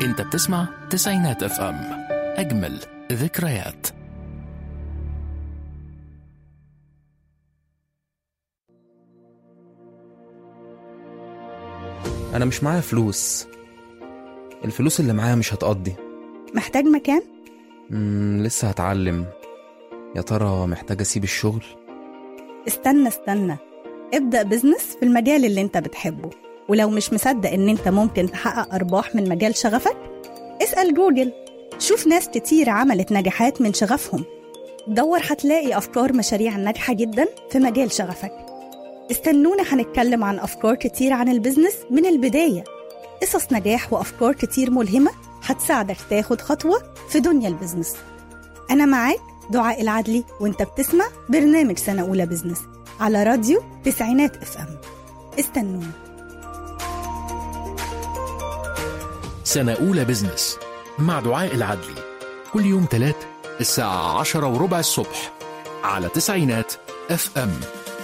انت بتسمع تسعينات اف ام اجمل ذكريات أنا مش معايا فلوس الفلوس اللي معايا مش هتقضي محتاج مكان؟ مم لسه هتعلم يا ترى محتاج أسيب الشغل استنى استنى ابدأ بزنس في المجال اللي انت بتحبه ولو مش مصدق ان انت ممكن تحقق أرباح من مجال شغفك اسأل جوجل شوف ناس كتير عملت نجاحات من شغفهم دور هتلاقي أفكار مشاريع ناجحة جدا في مجال شغفك استنونا هنتكلم عن أفكار كتير عن البزنس من البداية قصص نجاح وأفكار كتير ملهمة هتساعدك تاخد خطوة في دنيا البزنس أنا معاك دعاء العدلي وانت بتسمع برنامج سنة أولى بزنس على راديو تسعينات اف ام استنونا سنة أولى بزنس مع دعاء العدلي كل يوم تلات الساعة عشرة وربع الصبح على تسعينات اف ام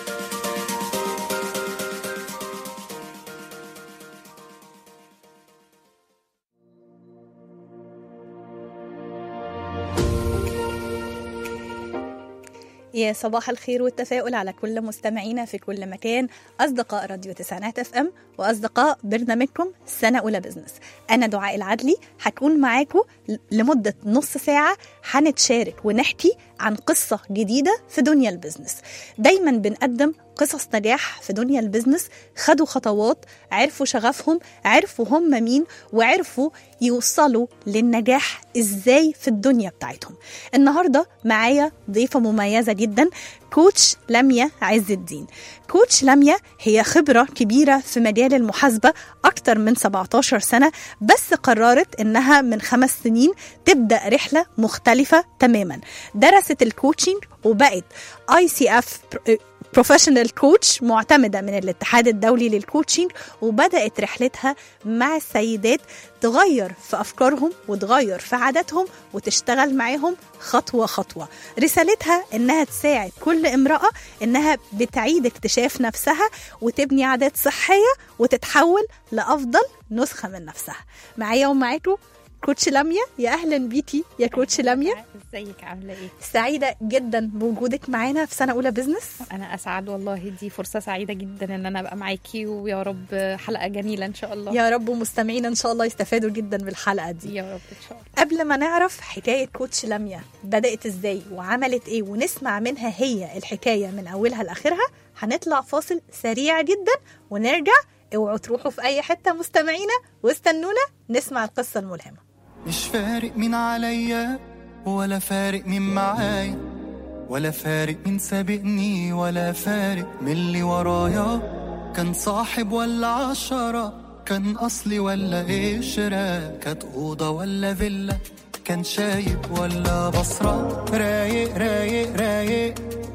يا صباح الخير والتفاؤل على كل مستمعينا في كل مكان أصدقاء راديو تسعينات اف ام وأصدقاء برنامجكم سنة أولى بزنس أنا دعاء العدلي هكون معاكم لمدة نص ساعة هنتشارك ونحكي عن قصة جديدة في دنيا البزنس دايما بنقدم قصص نجاح في دنيا البزنس خدوا خطوات عرفوا شغفهم عرفوا هم مين وعرفوا يوصلوا للنجاح ازاي في الدنيا بتاعتهم النهاردة معايا ضيفة مميزة جدا كوتش لميا عز الدين كوتش لميا هي خبرة كبيرة في مجال المحاسبة أكتر من 17 سنة بس قررت إنها من خمس سنين تبدأ رحلة مختلفة تماما درست الكوتشنج وبقت اي سي اف بروفيشنال كوتش معتمدة من الاتحاد الدولي للكوتشنج وبدأت رحلتها مع السيدات تغير في أفكارهم وتغير في عاداتهم وتشتغل معاهم خطوة خطوة رسالتها إنها تساعد كل امرأة إنها بتعيد اكتشاف نفسها وتبني عادات صحية وتتحول لأفضل نسخة من نفسها معايا ومعاكم كوتش لميا يا اهلا بيكي يا كوتش لميا ازيك عامله ايه سعيده جدا بوجودك معانا في سنه اولى بزنس انا اسعد والله دي فرصه سعيده جدا ان انا ابقى معاكي ويا رب حلقه جميله ان شاء الله يا رب ومستمعينا ان شاء الله يستفادوا جدا بالحلقه دي يا رب ان شاء الله قبل ما نعرف حكايه كوتش لميا بدات ازاي وعملت ايه ونسمع منها هي الحكايه من اولها لاخرها هنطلع فاصل سريع جدا ونرجع اوعوا تروحوا في اي حته مستمعينا واستنونا نسمع القصه الملهمه مش فارق مين عليا ولا فارق مين معايا ولا فارق مين سابقني ولا فارق من اللي ورايا كان صاحب ولا عشرة كان أصلي ولا قشرة كانت أوضة ولا فيلا كان شايب ولا بصرة رايق رايق رايق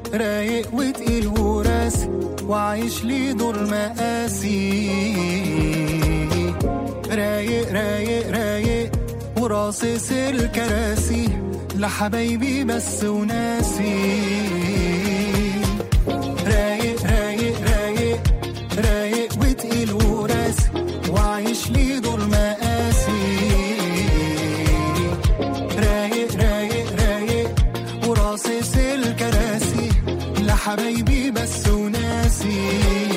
رايق وتقيل وراسي وعايش لي دور مقاسي رايق رايق رايق وراصص الكراسي لحبايبي بس وناسي رايق رايق رايق رايق وتقيل وراسي وعايش لي دور مقاسي رايق رايق رايق وراصص الكراسي لحبايبي بس وناسي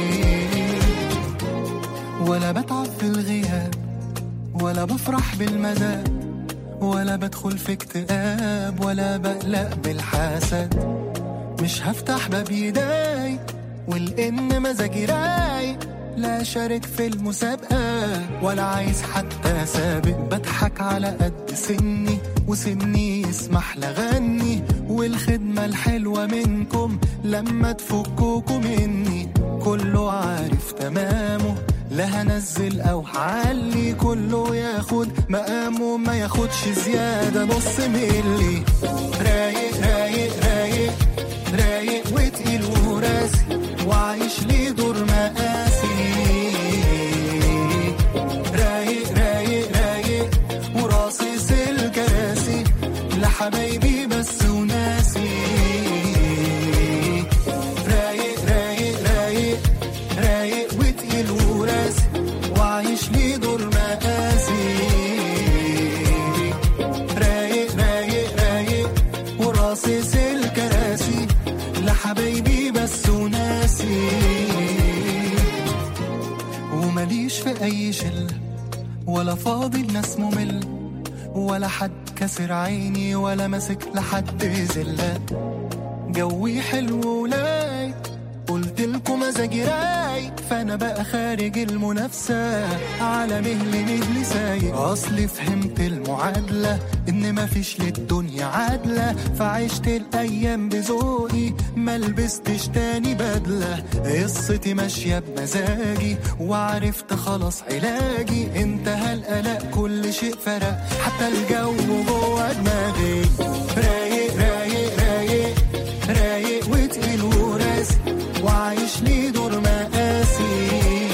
ولا بتعب في الغياب ولا بفرح بالمدى ولا بدخل في اكتئاب ولا بقلق بالحسد مش هفتح باب يداي والإن مزاجي رايق لا شارك في المسابقة ولا عايز حتى سابق بضحك على قد سني وسني يسمح لغني والخدمة الحلوة منكم لما تفكوكوا مني كله عارف تمامه لا هنزل او هعلي كله ياخد مقامه ما ياخدش زيادة نص ملي رايق رايق رايق رايق وتقيل وراسي وعايش لي دور مقاسي رايق رايق رايق وراصص الكراسي لحبايبي بس وناسي رايق رايق رايق رايق وتقيل وراسي وعايش لي دور مقاسي ماليش في أي شلة ولا فاضي الناس ممل ولا حد كسر عيني ولا ماسك لحد زلة جوي حلو ولاي قلت لكم مزاجي رايق فانا بقى خارج المنافسة على مهل مهل سايق اصلي فهمت المعادلة ان مفيش للدنيا عادلة فعشت الايام بذوقي ما لبستش تاني بدلة قصتي ماشية بمزاجي وعرفت خلاص علاجي انتهى القلق كل شيء فرق حتى الجو جوه دماغي رايق رايق رايق رايق وتقيل وراسي وعايش لي دور مقاسي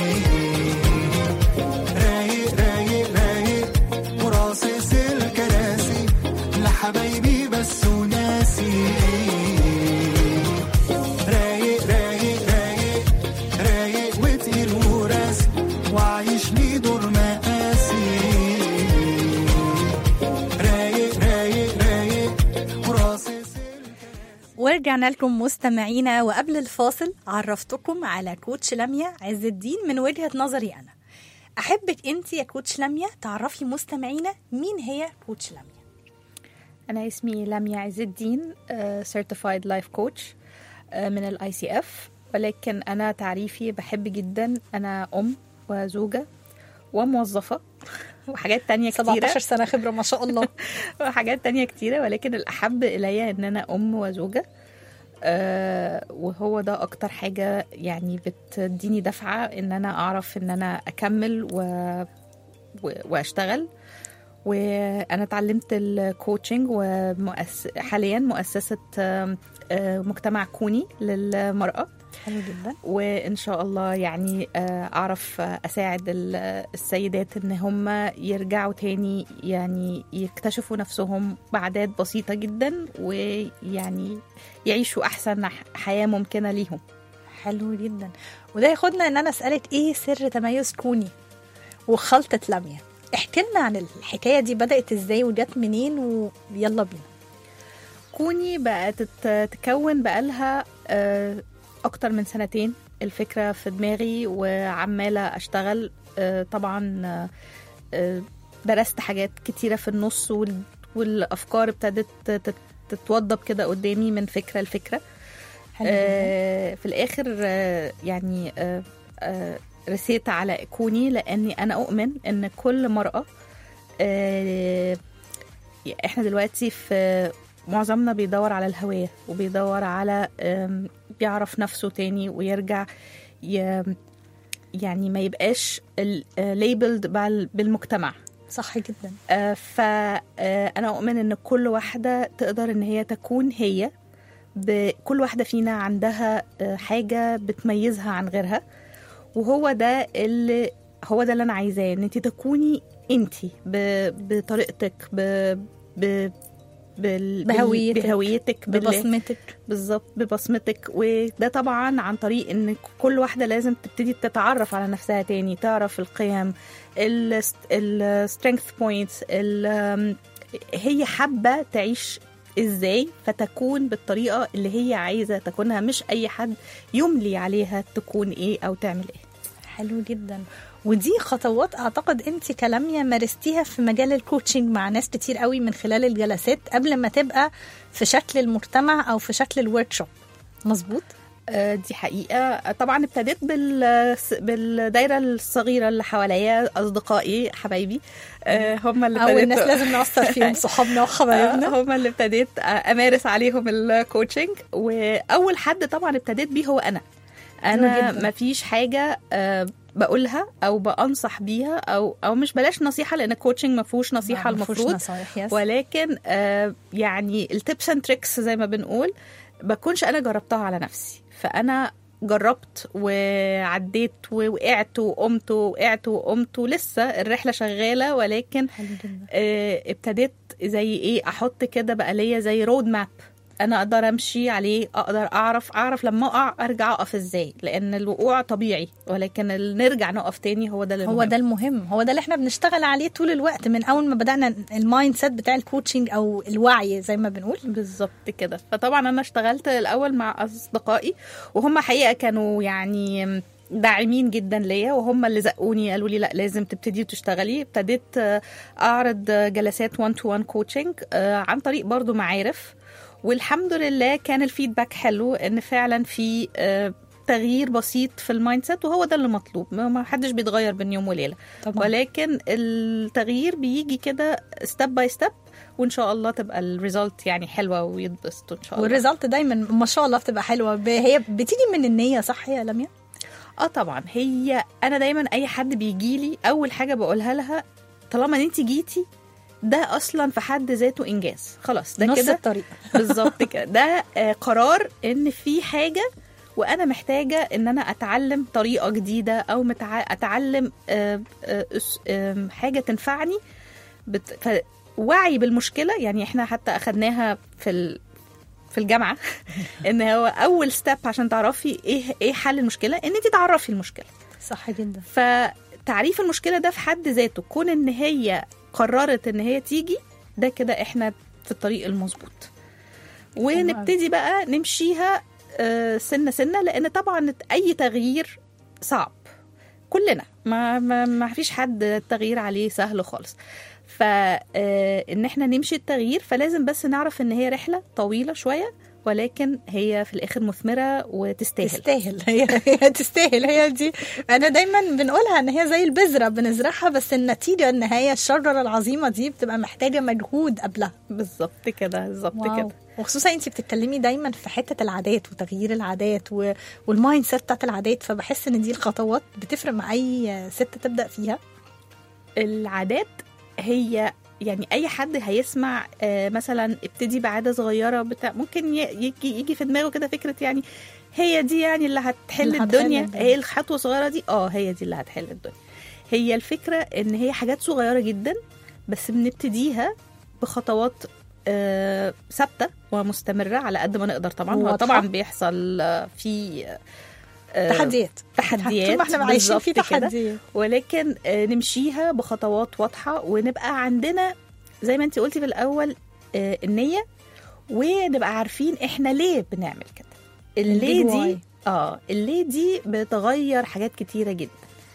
رايق رايق رايق وراصص الكراسي لحبايبي بس وناسي رايق رايق رايق رايق وتقيل وراسي وعايش لي دور مقاسي رايق رايق رايق وراصص ورجعنا لكم مستمعينا وقبل الفاصل عرفتكم على كوتش لميا عز الدين من وجهة نظري أنا أحبك أنت يا كوتش لميا تعرفي مستمعينا مين هي كوتش لميا أنا اسمي لميا عز الدين سيرتيفايد لايف كوتش من الاي سي اف ولكن أنا تعريفي بحب جدا أنا أم وزوجة وموظفة وحاجات تانية كتيرة 17 سنة خبرة ما شاء الله وحاجات تانية كتيرة ولكن الأحب إلي إن أنا أم وزوجة آه وهو ده أكتر حاجة يعني بتديني دفعة إن أنا أعرف إن أنا أكمل و... و... وأشتغل وأنا اتعلمت الكوتشنج ومؤس... حاليا مؤسسة آم، آه، مجتمع كوني للمرأة حلو جدا وان شاء الله يعني آه، اعرف آه، اساعد ال- السيدات ان هم يرجعوا تاني يعني يكتشفوا نفسهم بعدات بسيطة جدا ويعني يعيشوا احسن ح- حياة ممكنة ليهم حلو جدا وده ياخدنا ان انا اسالك ايه سر تميز كوني وخلطه لميا احكي لنا عن الحكايه دي بدات ازاي وجت منين ويلا بينا كوني بقت تت- تكون بقالها آه، أكتر من سنتين الفكرة في دماغي وعمالة أشتغل آه، طبعا آه، آه، درست حاجات كتيرة في النص وال- والأفكار ابتدت تت- تتوضب كده قدامي من فكرة لفكرة حلو جدا. آه، في الآخر آه، يعني آه، آه، رسيت على كوني لأني أنا أؤمن إن كل مرأة آه، احنا دلوقتي في معظمنا بيدور على الهوية وبيدور على آم، بيعرف نفسه تاني ويرجع ي... يعني ما يبقاش ليبلد بالمجتمع صح جدا فأنا أؤمن إن كل واحدة تقدر إن هي تكون هي ب- كل واحدة فينا عندها آه، حاجة بتميزها عن غيرها وهو ده اللي هو ده اللي أنا عايزاه إن أنت تكوني أنت بطريقتك ب... ب... بال... بهويتك. بهويتك بال- ببصمتك بالظبط ببصمتك وده طبعا عن طريق ان كل واحده لازم تبتدي تتعرف على نفسها تاني تعرف القيم السترينث بوينتس هي حابه تعيش ازاي فتكون بالطريقه اللي هي عايزه تكونها مش اي حد يملي عليها تكون ايه او تعمل ايه حلو جدا ودي خطوات اعتقد انت كلاميا مارستيها في مجال الكوتشنج مع ناس كتير قوي من خلال الجلسات قبل ما تبقى في شكل المجتمع او في شكل الورك شوب مظبوط آه، دي حقيقة طبعا ابتديت بال... بالدايرة الصغيرة اللي حواليا أصدقائي حبايبي آه، هم اللي او ابتديت- الناس لازم نأثر فيهم صحابنا وحبايبنا هم اللي ابتديت امارس عليهم الكوتشنج واول حد طبعا ابتديت بيه هو انا حلو انا جدا. ما فيش حاجه آه، بقولها او بانصح بيها او او مش بلاش نصيحه لان الكوتشنج ما فيهوش نصيحه ما فيهوش المفروض نصايح يس ولكن آه، يعني التبس اند تريكس زي ما بنقول بكونش انا جربتها على نفسي فانا جربت وعديت ووقعت وقمت ووقعت وقمت ولسه الرحله شغاله ولكن حلو جدا آه، ابتديت زي ايه احط كده بقى ليا زي رود ماب انا اقدر امشي عليه اقدر اعرف اعرف لما اقع ارجع اقف ازاي لان الوقوع طبيعي ولكن ال- نرجع نقف تاني هو ده اللي هو المهم. ده المهم هو ده اللي احنا بنشتغل عليه طول الوقت من اول ما بدانا المايند سيت بتاع الكوتشنج او الوعي زي ما بنقول بالظبط كده فطبعا انا اشتغلت الاول مع اصدقائي وهم حقيقه كانوا يعني داعمين جدا ليا وهم اللي زقوني قالوا لي لا لازم تبتدي وتشتغلي ابتديت آه، اعرض آه، جلسات 1 تو 1 كوتشنج عن طريق برضو معارف والحمد لله كان الفيدباك حلو ان فعلا في آه، تغيير بسيط في المايند سيت وهو ده اللي مطلوب ما ما حدش بيتغير بين يوم وليله طبعا ولكن التغيير بيجي كده ستيب باي ستيب وان شاء الله تبقى الريزلت يعني حلوه ويتبسطوا ان شاء الله والريزلت دايما ما شاء الله بتبقى حلوه ب- هي بتيجي من النيه صح يا لميا اه طبعا هي انا دايما اي حد بيجي لي اول حاجه بقولها لها طالما ان انت جيتي ده اصلا في حد ذاته انجاز خلاص ده نص كده الطريق بالظبط كده ده آه، قرار ان في حاجه وانا محتاجه ان انا اتعلم طريقه جديده او متع... اتعلم آه، آه، أس- آم، حاجه تنفعني بت... فوعي بالمشكله يعني احنا حتى اخدناها في ال... في الجامعه ان هو اول ستيب عشان تعرفي ايه ايه حل المشكله ان انت تعرفي المشكله صح جدا فتعريف المشكله ده في حد ذاته كون ان هي قررت ان هي تيجي ده كده احنا في الطريق المظبوط ونبتدي بقى نمشيها آه، سنه سنه لان طبعا اي تغيير صعب كلنا ما ما, ما فيش حد التغيير عليه سهل خالص فان احنا نمشي التغيير فلازم بس نعرف ان هي رحله طويله شويه ولكن هي في الاخر مثمره وتستاهل تستاهل هي هي تستاهل هي دي انا دايما بنقولها ان هي زي البذره بنزرعها بس النتيجه النهايه الشجره العظيمه دي بتبقى محتاجه مجهود قبلها بالظبط كده بالظبط واو. كده وخصوصا انت بتتكلمي دايما في حته العادات وتغيير العادات و... والمايند سيت بتاعت العادات فبحس ان دي الخطوات بتفرق مع اي ست تبدا فيها العادات هي يعني اي حد هيسمع آه، مثلا ابتدي بعاده صغيره بتاع ممكن ي- يجي يجي في دماغه كده فكره يعني هي دي يعني اللي هتحل اللي هتحل الدنيا الدنيا. هي الخطوه الصغيره دي اه هي دي اللي هتحل الدنيا هي الفكره ان هي حاجات صغيره جدا بس بنبتديها بخطوات آه، ثابته ومستمره على قد ما نقدر طبعا هو واضحة. طبعا بيحصل آه، في آه، تحديات تحديات طول ما احنا عايشين في بالظبط كده. تحديات ولكن آه، نمشيها بخطوات واضحه ونبقى عندنا زي ما انت قلتي في الاول آه، النيه ونبقى عارفين احنا ليه بنعمل كده الليه البيج دي واي. اه الليه دي بتغير حاجات كتيره جدا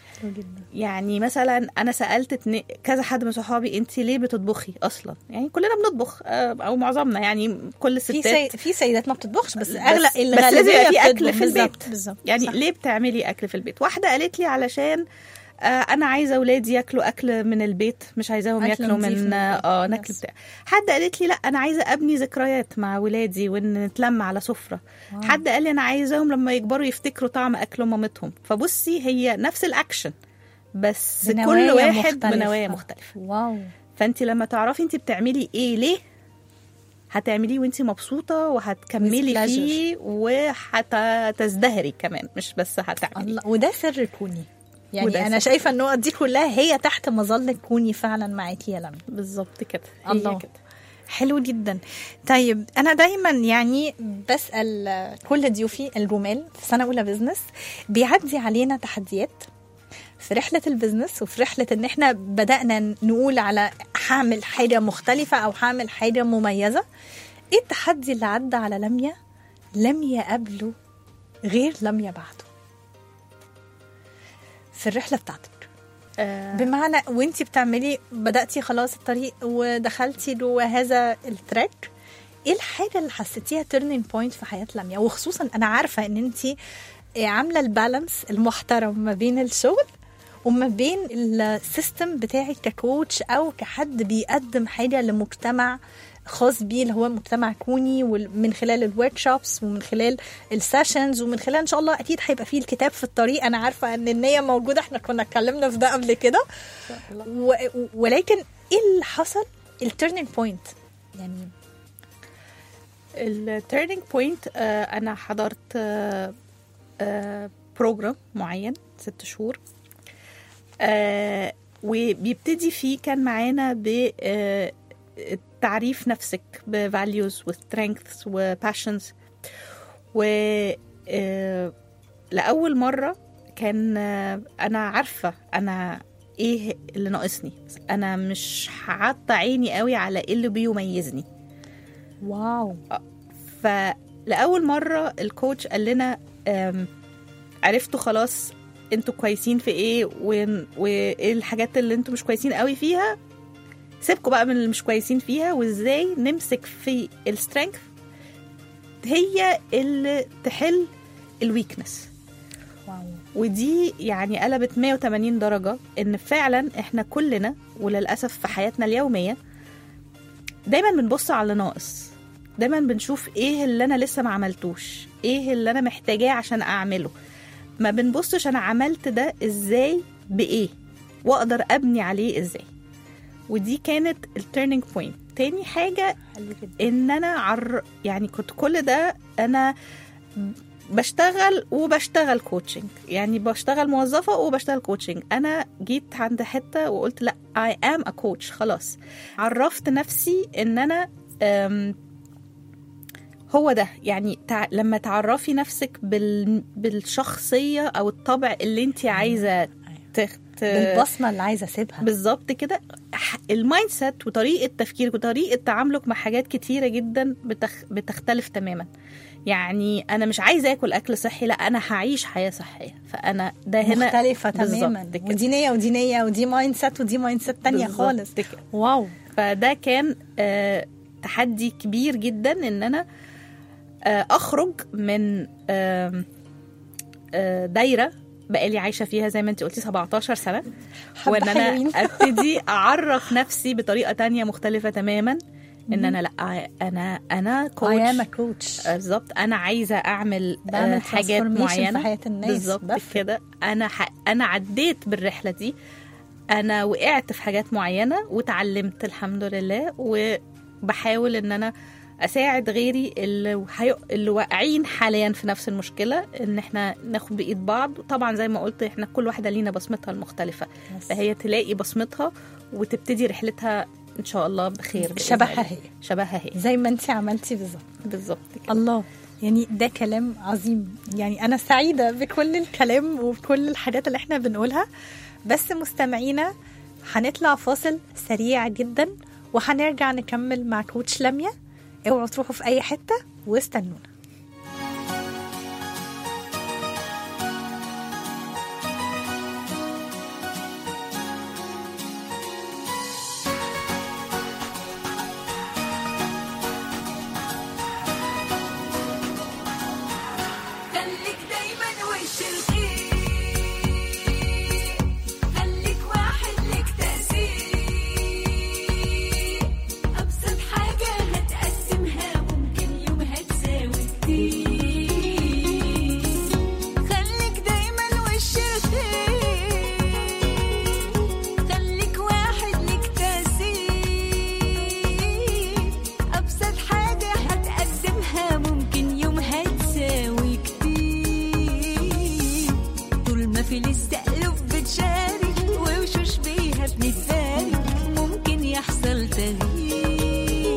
يعني مثلا انا سالت اتنين- كذا حد من صحابي انت ليه بتطبخي اصلا يعني كلنا بنطبخ آه، او معظمنا يعني كل في الستات سي... في سيدات ما بتطبخش بس بس- اغلب بس لازم الغالبيه يبقى في أكل بتطبخ. في البيت. بالظبط بالظبط يعني صح. ليه بتعملي اكل في البيت واحده قالت لي علشان آه انا عايزه اولادي ياكلوا اكل من البيت مش عايزاهم أكل ياكلوا نظيف من من اه البيت. آه، ناكل يس. بتاع حد قالت لي لا انا عايزه ابني ذكريات مع ولادي ونتلم على سفره واو. حد قال لي انا عايزاهم لما يكبروا يفتكروا طعم اكل مامتهم فبصي هي نفس الاكشن بس كل بنوايا واحد مختلفة. بنوايا مختلفه واو فانت لما تعرفي انت بتعملي ايه ليه هتعمليه وانت مبسوطه وهتكملي With pleasure. فيه وهتزدهري كمان مش بس هتعملي الله وده سر كوني يعني وده انا سر. شايفه النقط دي كلها هي تحت مظله كوني فعلا معاكي يا لمي بالظبط كده هي الله. كده حلو جدا طيب انا دايما يعني بسال كل ضيوفي الجمال في سنه اولى بزنس بيعدي علينا تحديات في رحله البزنس وفي رحله ان احنا بدانا نقول على هعمل حاجه مختلفه او هعمل حاجه مميزه ايه التحدي اللي عدى على لميا لميا قبله غير لميا بعده في الرحله بتاعتك آه بمعنى وانتي بتعملي بدأتي خلاص الطريق ودخلتي جوه هذا التراك ايه الحاجة اللي حسيتيها تيرنينج بوينت في حياة لميا وخصوصا انا عارفة ان انتي عاملة البالانس المحترم ما بين الشغل وما بين السيستم بتاعك ككوتش او كحد بيقدم حاجة لمجتمع خاص بيه اللي هو مجتمع كوني ومن خلال الورك شوبس ومن خلال السيشنز ومن خلال ان شاء الله اكيد هيبقى فيه الكتاب في الطريق انا عارفه ان النيه موجوده احنا كنا اتكلمنا في ده قبل كده و... ولكن ايه اللي حصل التيرنينج بوينت يعني التيرنينج بوينت انا حضرت آه آه بروجرام معين ست شهور آه وبيبتدي فيه كان معانا ب آه تعريف نفسك بفاليوز وسترينثs وباشنز و آه، لأول مرة كان آه، أنا عارفة أنا إيه اللي ناقصني بس أنا مش حاطة عيني قوي على إيه اللي بيميزني واو فلأول مرة الكوتش قال لنا آم، عرفتوا خلاص انتوا كويسين في ايه وإن- وايه الحاجات اللي انتوا مش كويسين قوي فيها سيبكوا بقى من اللي مش كويسين فيها وازاي نمسك في السترينث هي اللي تحل الويكنس واو ودي يعني قلبت 180 درجة إن فعلا إحنا كلنا وللأسف في حياتنا اليومية دايما بنبص على اللي ناقص دايما بنشوف إيه اللي أنا لسه ما عملتوش إيه اللي أنا محتاجاه عشان أعمله ما بنبصش أنا عملت ده إزاي بإيه وأقدر أبني عليه إزاي ودي كانت التيرنينج بوينت تاني حاجة حلو جدا ان انا عر يعني كنت كل ده انا بشتغل وبشتغل كوتشنج يعني بشتغل موظفة وبشتغل كوتشنج أنا جيت عند حتة وقلت لا I am a coach خلاص عرفت نفسي إن أنا أم، هو ده يعني تع... لما تعرفي نفسك بال... بالشخصية أو الطبع اللي انت عايزة تخ... ت... بالبصمه اللي عايزه اسيبها بالظبط كده ح- المايند سيت وطريقه تفكيرك وطريقه تعاملك مع حاجات كتيره جدا بتخ... بتختلف تماما يعني انا مش عايزه اكل اكل صحي لا انا هعيش حياه صحيه فانا ده هنا مختلفه بالظبط تماما كده. ودي نيه ودي نيه ودي مايند سيت ودي مايند سيت تانية بالظبط خالص كده. واو فده كان آه تحدي كبير جدا ان انا آه اخرج من آه آه دايره بقالي عايشه فيها زي ما انت قلتي 17 سنه حبة وان انا حلوين. ابتدي اعرف نفسي بطريقه تانية مختلفه تماما ان انا لا انا انا I am a كوتش coach بالظبط انا عايزه اعمل آه، بعمل حاجات transformation معينه في حياة الناس بالظبط بفرق. كده انا ح... انا عديت بالرحله دي انا وقعت في حاجات معينه وتعلمت الحمد لله وبحاول ان انا اساعد غيري اللي, حي... اللي واقعين حاليا في نفس المشكله ان احنا ناخد بايد بعض طبعا زي ما قلت احنا كل واحده لينا بصمتها المختلفه فهي تلاقي بصمتها وتبتدي رحلتها ان شاء الله بخير بإذن شبهها الله. هي شبهها هي زي ما انت عملتي بالظبط بالظبط كده الله يعني ده كلام عظيم يعني انا سعيده بكل الكلام وبكل الحاجات اللي احنا بنقولها بس مستمعينا هنطلع فاصل سريع جدا وهنرجع نكمل مع كوتش لميا اوعوا تروحوا في اي حته واستنونا خليك دايما وش الخير خليك واحد لك تأثير أبسط حاجة هتقسمها ممكن يومها تساوي كتير خليك دايما وش الخير خليك واحد لك تأثير أبسط حاجة هتقدمها ممكن يومها تساوي كتير طول ما في لسه قلوب بتشارك ووشوش بيها بنتبارك ممكن يحصل تغيير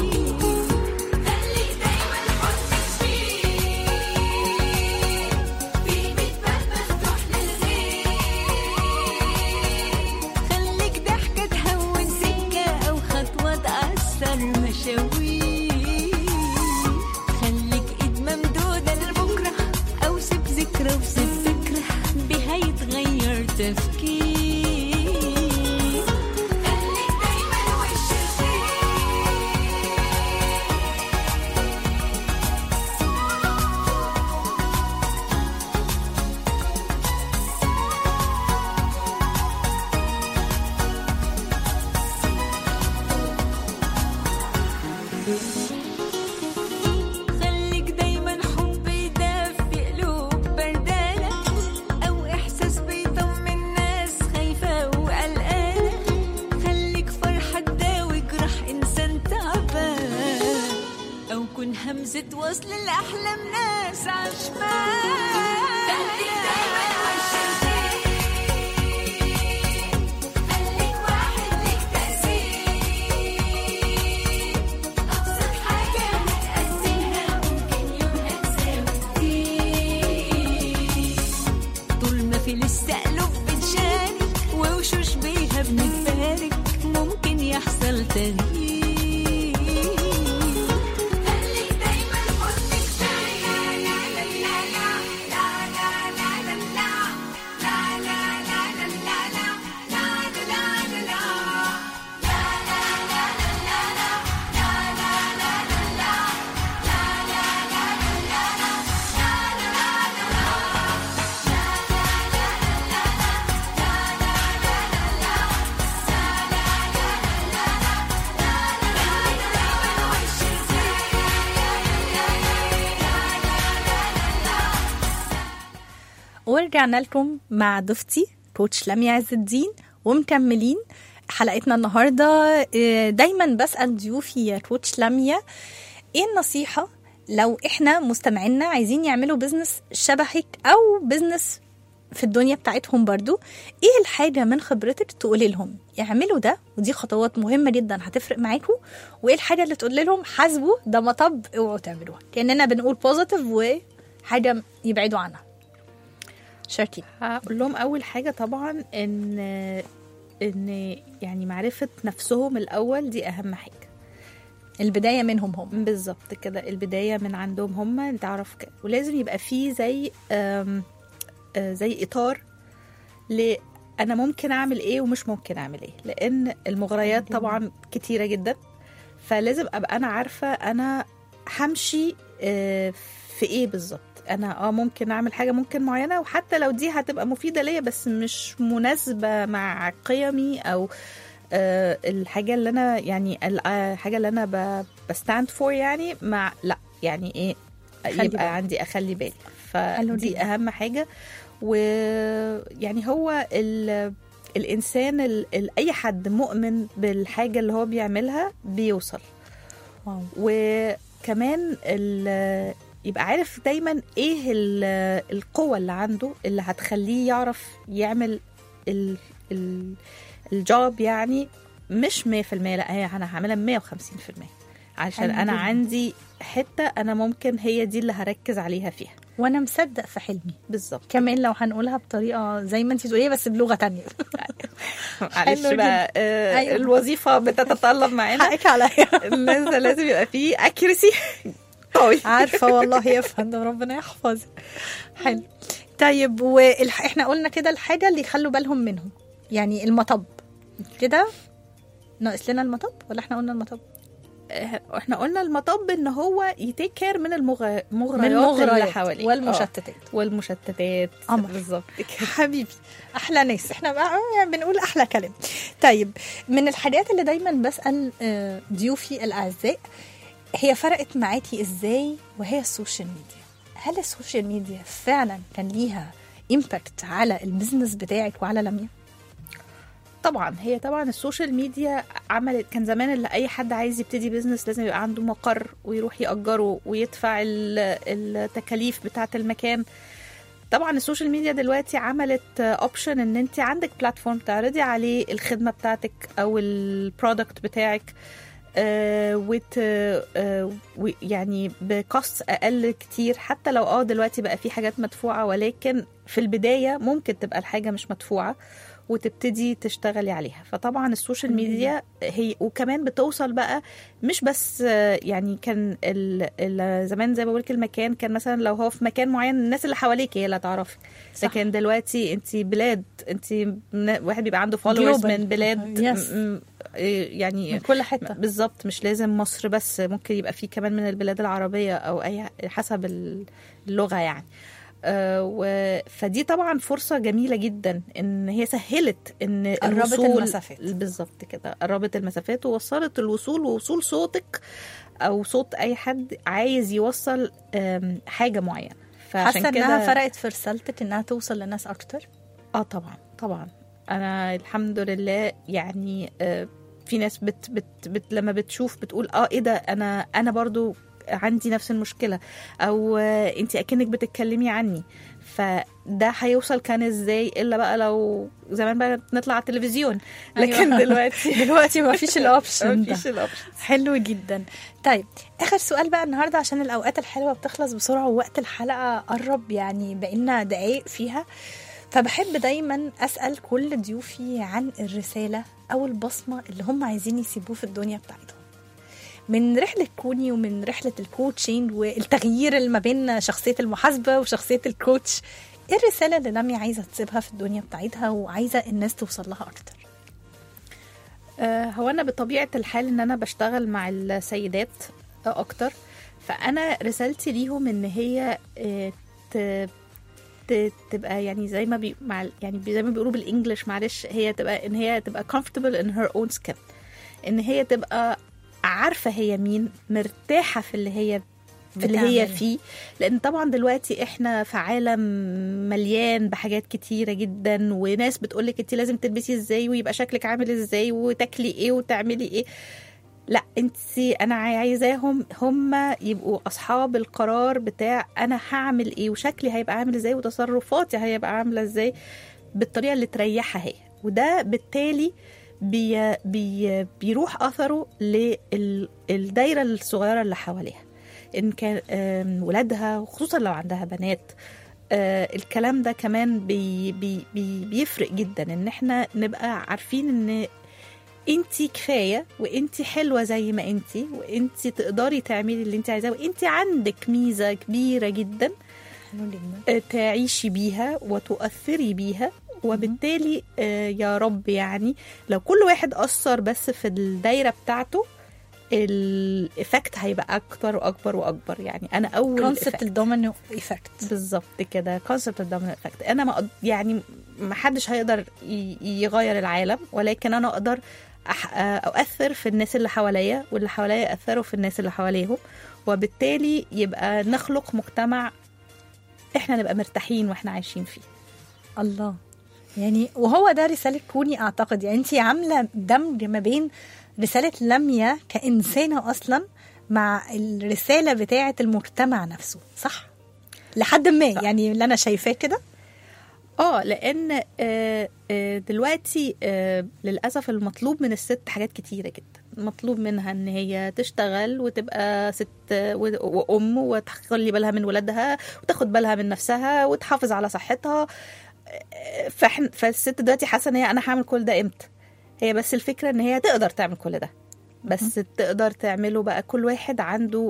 خليك دايما حضنك فيه في ميت باب مفتوح للغير خليك ضحكة تهون سكة أو خطوة تأثر مشاوير خليك إيد ممدودة لبكرة أو سيب ذكرى وسيب فكرة بها يتغير تفكير خليك دايما وش الخير خليك دايما حب يدفي قلوب بردانة أو إحساس بيطمن ناس خايفة وقلقانة خليك فرحة تداوي جرح إنسان تعبان أو كن همزة وصل لأحلام ناس عشمان خليك دايما وش الخير خليك واحد لك تأثير أبسط حاجة هتقسمها ممكن يومها تساوي كتير طول ما في لسه قلوب بتشارك ووشوش بيها بنتبارك ممكن يحصل تغيير خليك دايما حضنك فيا لا لا لا لا لا لا لا لا ورجعنا لكم مع ضيفتي كوتش لميا عز الدين ومكملين حلقتنا النهارده آه، دايما بسال ضيوفي يا كوتش لميا ايه النصيحه لو احنا مستمعينا عايزين يعملوا بزنس شبهك او بزنس في الدنيا بتاعتهم برضو ايه الحاجه من خبرتك تقولي لهم اعملوا ده ودي خطوات مهمه جدا هتفرق معاكم وايه الحاجه اللي تقول لهم حاسبوا ده مطب اوعوا تعملوها كاننا بنقول بوزيتيف وحاجه يبعدوا عنها شاركي هقول لهم اول حاجه طبعا ان ان يعني معرفه نفسهم الاول دي اهم حاجه البدايه منهم هم بالظبط كده البدايه من عندهم هم تعرف كده ولازم يبقى فيه زي آم، آه، زي اطار ل انا ممكن اعمل ايه ومش ممكن اعمل ايه لان المغريات طبعا كتيره جدا فلازم ابقى انا عارفه انا همشي آه، في ايه بالظبط انا اه ممكن اعمل حاجه ممكن معينه وحتى لو دي هتبقى مفيده ليا بس مش مناسبه مع قيمي او آه، الحاجه اللي انا يعني الحاجه اللي انا ب- بستاند فور يعني مع لا يعني ايه خلي بالك. يبقى عندي اخلي بالي حلو فدي جدا. اهم حاجه ويعني هو ال الانسان ال- ال- اي حد مؤمن بالحاجه اللي هو بيعملها بيوصل واو وكمان ال- يبقى عارف دايما ايه ال- القوة اللي عنده اللي هتخليه يعرف يعمل ال ال الجوب يعني مش 100% لا هي انا هعملها 150% عشان حلو انا جدا. عندي حتة انا ممكن هي دي اللي هركز عليها فيها وانا مصدق في حلمي بالظبط كمان لو هنقولها بطريقه زي ما انت بتقوليها بس بلغه تانية معلش حلو بقى آه أيوة. الوظيفة بتتطلب معانا حقك عليا لازم لازم يبقى فيه اكيرسي قوي عارفه والله يا فندم ربنا يحفظك حلو طيب واحنا قلنا كده الحاجه اللي يخلوا بالهم منهم يعني المطب كده ناقص لنا المطب ولا احنا قلنا المطب آه، احنا قلنا المطب ان هو يتيك كير من المغ- من المغريات اللي المغريات حواليه والمشتتات آه، والمشتتات قمر. بالظبط كده حبيبي احلى ناس احنا بقى بنقول احلى كلام طيب من الحاجات اللي دايما بسال آه، ضيوفي الاعزاء هي فرقت معاكي ازاي وهي السوشيال ميديا هل السوشيال ميديا فعلا كان ليها امباكت على البيزنس بتاعك وعلى لميا طبعا هي طبعا السوشيال ميديا عملت كان زمان اللي اي حد عايز يبتدي بيزنس لازم يبقى عنده مقر ويروح يأجره ويدفع ال- التكاليف بتاعة المكان طبعا السوشيال ميديا دلوقتي عملت اوبشن ان انت عندك بلاتفورم تعرضي عليه الخدمه بتاعتك او البرودكت بتاعك آه وت آه و- يعني بكوست اقل كتير حتى لو اه دلوقتي بقى في حاجات مدفوعه ولكن في البدايه ممكن تبقى الحاجه مش مدفوعه وتبتدي تشتغلي عليها فطبعا السوشيال ميديا هي وكمان بتوصل بقى مش بس آه، يعني كان ال ال زمان زي ما بقول لك المكان كان مثلا لو هو في مكان معين الناس اللي حواليك هي اللي هتعرفك صح. لكن دلوقتي انت بلاد انت من- واحد بيبقى عنده فولورز Global. من بلاد Yes. م- م- إيه يعني من كل حته بالظبط مش لازم مصر بس ممكن يبقى في كمان من البلاد العربية أو أي حسب اللغة يعني آه، و- فدي طبعا فرصة جميلة جدا ان هي سهلت ان قربت الوصول المسافات. بالظبط كده قربت المسافات ووصلت الوصول ووصول صوتك او صوت اي حد عايز يوصل آم، حاجة معينة فعشان حاسه كده انها فرقت في رسالتك انها توصل لناس اكتر اه طبعا طبعا انا الحمد لله يعني آه، في ناس بت بت بت لما بتشوف بتقول اه ايه ده انا انا برضو عندي نفس المشكله او آه، انت اكنك بتتكلمي عني فده هيوصل كان ازاي الا بقى لو زمان بقى نطلع على التلفزيون لكن أيوة. دلوقتي دلوقتي ما فيش الاوبشن ده مفيش الاوبشن حلو جدا طيب اخر سؤال بقى النهارده عشان الاوقات الحلوه بتخلص بسرعه ووقت الحلقه قرب يعني بقينا دقايق فيها فبحب دايما اسال كل ضيوفي عن الرساله او البصمه اللي هم عايزين يسيبوه في الدنيا بتاعتهم من رحلة كوني ومن رحلة الكوتشنج والتغيير اللي ما بين شخصية المحاسبة وشخصية الكوتش ايه الرسالة اللي لمي عايزة تسيبها في الدنيا بتاعتها وعايزة الناس توصل لها أكتر آه، هو انا بطبيعه الحال ان انا بشتغل مع السيدات اكتر فانا رسالتي ليهم ان هي آه، ت- ت- تبقى يعني زي ما بي مع ال- يعني زي ما بيقولوا بالانجلش معلش هي تبقى ان هي تبقى comfortable in her own skin ان هي تبقى عارفه هي مين مرتاحه في اللي هي في اللي هي بتعمل. فيه لان طبعا دلوقتي احنا في عالم مليان بحاجات كتيره جدا وناس بتقولك انت لازم تلبسي ازاي ويبقى شكلك عامل ازاي وتاكلي ايه وتعملي ايه لا انت انا عايزاهم هم يبقوا اصحاب القرار بتاع انا هعمل ايه وشكلي هيبقى عامل ازاي وتصرفاتي هيبقى عامله ازاي بالطريقه اللي تريحها هي وده بالتالي بي بي بيروح اثره للدايره الصغيره اللي حواليها ان كان آم، ولادها وخصوصا لو عندها بنات آه، الكلام ده كمان بي بي بي بيفرق جدا ان احنا نبقى عارفين ان انتي كفايه وانتي حلوه زي ما انتي وانتي تقدري تعملي اللي انتي عايزاه وانتي عندك ميزه كبيره جدا حلو جدا آه، تعيشي بيها وتؤثري بيها وبالتالي آه، يا رب يعني لو كل واحد أثر بس في الدايرة بتاعته الإفكت هيبقى أكتر وأكبر وأكبر يعني أنا أول كونسبت effect. الدومينو ايفكت بالظبط كده كونسبت الدومينو افكت انا ما أقد- يعني ما حدش هيقدر ي- يغير العالم ولكن انا اقدر أح- اؤثر في الناس اللي حواليا واللي حواليا ياثروا في الناس اللي حواليهم وبالتالي يبقى نخلق مجتمع احنا نبقى مرتاحين واحنا عايشين فيه الله يعني وهو ده رسالة كوني أعتقد يعني أنت عاملة دمج ما بين رسالة لميا كإنسانة أصلا مع الرسالة بتاعة المجتمع نفسه صح؟ لحد ما صح. يعني اللي أنا شايفاه كده اه لان آه، آه، دلوقتي آه، للاسف المطلوب من الست حاجات كتيره جدا مطلوب منها ان هي تشتغل وتبقى ست و- وام وتخلي بالها من ولادها وتاخد بالها من نفسها وتحافظ على صحتها آه، فاحنا فالست دلوقتي حاسه ان هي انا هعمل كل ده امتى هي بس الفكره ان هي تقدر تعمل كل ده بس تقدر تعمله بقى كل واحد عنده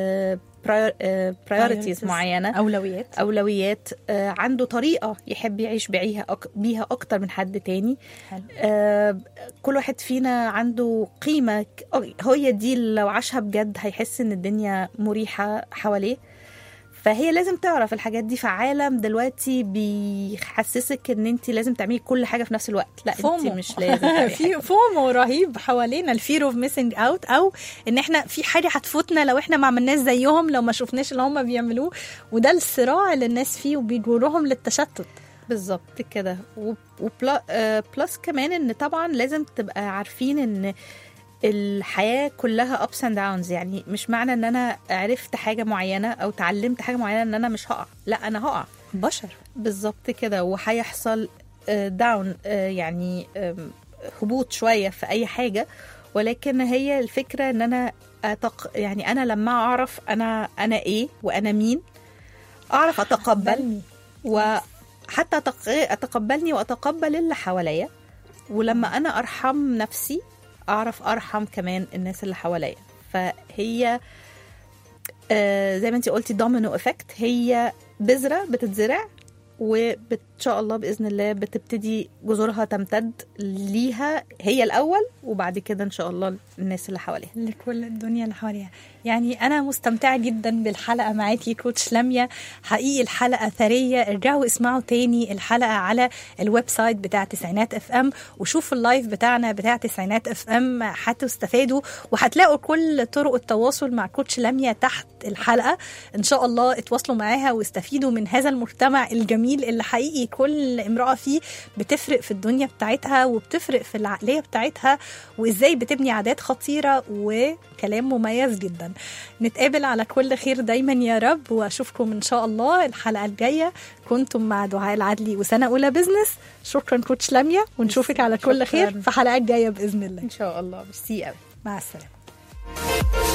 برايورتيز Priorities. معينه أولويات اولويات آه، عنده طريقه يحب يعيش بيها أك... بيها اكتر من حد تاني حلو. آه، كل واحد فينا عنده قيمه ك- أو- هي دي اللي لو عاشها بجد هيحس ان الدنيا مريحه حواليه فهي لازم تعرف الحاجات دي في عالم دلوقتي بيحسسك ان انت لازم تعملي كل حاجه في نفس الوقت لا انت فومو مش لازم تعملي في حاجة. فومو رهيب حوالينا الفير اوف ميسنج اوت او ان احنا في حاجه هتفوتنا لو احنا ما عملناش زيهم لو ما شفناش اللي هم بيعملوه وده الصراع اللي الناس فيه وبيجرهم للتشتت بالظبط كده وبلس كمان ان طبعا لازم تبقى عارفين ان الحياة كلها ups and downs يعني مش معنى ان انا عرفت حاجة معينة او تعلمت حاجة معينة ان انا مش هقع لا انا هقع بشر بالظبط كده وهيحصل داون يعني آم، هبوط شوية في اي حاجة ولكن هي الفكرة ان انا أتق... يعني انا لما اعرف انا انا ايه وانا مين اعرف اتقبل بلني وحتى أتق- اتقبلني واتقبل اللي حواليا ولما انا ارحم نفسي اعرف ارحم كمان الناس اللي حواليا فهي آه زي ما انت قلتي دومينو افكت هي بذره بتتزرع وان شاء الله باذن الله بتبتدي جذورها تمتد ليها هي الاول وبعد كده ان شاء الله الناس اللي حواليها لكل الدنيا اللي حواليها يعني انا مستمتعه جدا بالحلقه معاكي كوتش لميا حقيقي الحلقه ثريه ارجعوا اسمعوا تاني الحلقه على الويب سايت بتاع تسعينات اف ام وشوفوا اللايف بتاعنا بتاع تسعينات اف ام هتستفادوا وهتلاقوا كل طرق التواصل مع كوتش لميا تحت الحلقه ان شاء الله اتواصلوا معاها واستفيدوا من هذا المجتمع الجميل اللي حقيقي كل امراه فيه بتفرق في الدنيا بتاعتها وبتفرق في العقليه بتاعتها وازاي بتبني عادات خطيره وكلام مميز جدا نتقابل على كل خير دايما يا رب واشوفكم ان شاء الله الحلقه الجايه كنتم مع دعاء العدلي وسنه اولى بزنس شكرا كوتش لميا ونشوفك على كل خير شكراً. في حلقات جايه باذن الله ان شاء الله ميرسي قوي مع السلامه